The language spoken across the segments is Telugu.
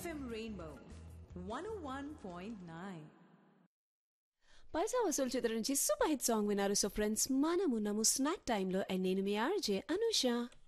FM Rainbow 101.9. పైసా వసూలు చిత్రం నుంచి సూపర్ హిట్ సాంగ్ విన్నారు సో ఫ్రెండ్స్ మనమున్నాము స్నాక్ టైంలో అండ్ నేను మీ RJ Anusha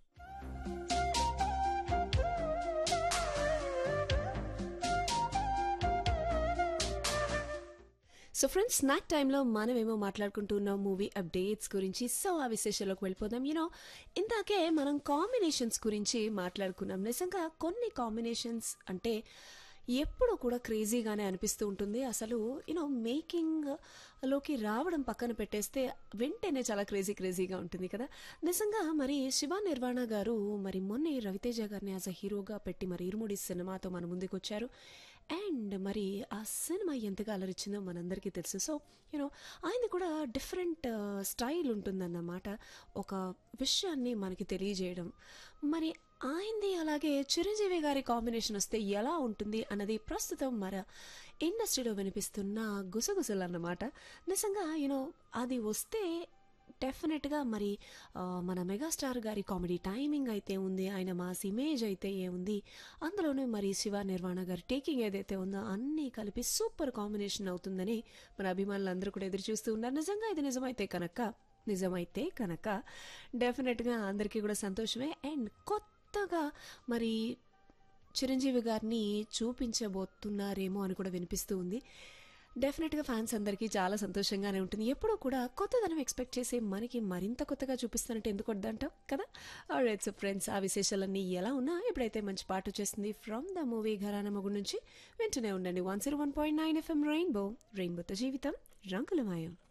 so friends snack టైంలో మనమేమో మాట్లాడుకుంటున్నాం మూవీ అప్డేట్స్ గురించి సో ఆ విశేషాల్లోకి వెళ్ళిపోదాం యూనో ఇందాకే మనం కాంబినేషన్స్ గురించి మాట్లాడుకున్నాం నిజంగా కొన్ని కాంబినేషన్స్ అంటే ఎప్పుడు కూడా క్రేజీగానే అనిపిస్తూ ఉంటుంది అసలు యూనో మేకింగ్ లోకి రావడం పక్కన పెట్టేస్తే వెంటనే చాలా క్రేజీ క్రేజీగా ఉంటుంది కదా నిజంగా మరి శివ నిర్వాణ గారు మరి మొన్నే రవితేజ గారిని యాజ్ అ హీరోగా పెట్టి మరి ఇరుముడి సినిమాతో మన ముందుకు వచ్చారు అండ్ మరి ఆ సినిమా ఎంతగా అలరించిందో మనందరికీ తెలుసు సో యూనో ఆయనది కూడా డిఫరెంట్ స్టైల్ ఉంటుందన్నమాట ఒక విషయాన్ని మనకి తెలియజేయడం మరి ఆయనది అలాగే చిరంజీవి గారి కాంబినేషన్ వస్తే ఎలా ఉంటుంది అన్నది ప్రస్తుతం మన ఇండస్ట్రీలో వినిపిస్తున్న గుసగుసలు అన్నమాట నిజంగా యూనో అది వస్తే డెఫినెట్గా మరి ఆ, మన మెగాస్టార్ గారి కామెడీ టైమింగ్ అయితే ఉంది ఆయన మాస్ ఇమేజ్ అయితే ఏ ఉంది అందులోనూ మరి శివ నిర్వాణ గారి టేకింగ్ ఏదైతే ఉందో అన్నీ కలిపి సూపర్ కాంబినేషన్ అవుతుందని మన అభిమానులు అందరూ కూడా ఎదురు చూస్తూ ఉన్నారు నిజంగా ఇది నిజమైతే కనుక నిజమైతే కనుక డెఫినెట్గా అందరికీ కూడా సంతోషమే అండ్ కొత్తగా మరి చిరంజీవి గారిని చూపించబోతున్నారేమో అని కూడా వినిపిస్తూ ఉంది డెఫినెట్గా ఫ్యాన్స్ అందరికీ చాలా సంతోషంగానే ఉంటుంది ఎప్పుడూ కూడా కొత్తదనం ఎక్స్పెక్ట్ చేసే మనకి మరింత కొత్తగా చూపిస్తానంటే ఎందుకు వద్దంటాం కదా రైట్ సో ఫ్రెండ్స్ ఆ విశేషాలన్నీ ఎలా ఉన్నా ఇప్పుడైతే మంచి పాట వచ్చేస్తుంది ఫ్రమ్ ద మూవీ ఘరాన మగు నుంచి వెంటనే ఉండండి one zero one point nine FM rainbow రెయిన్బోతో జీవితం రంగులమయం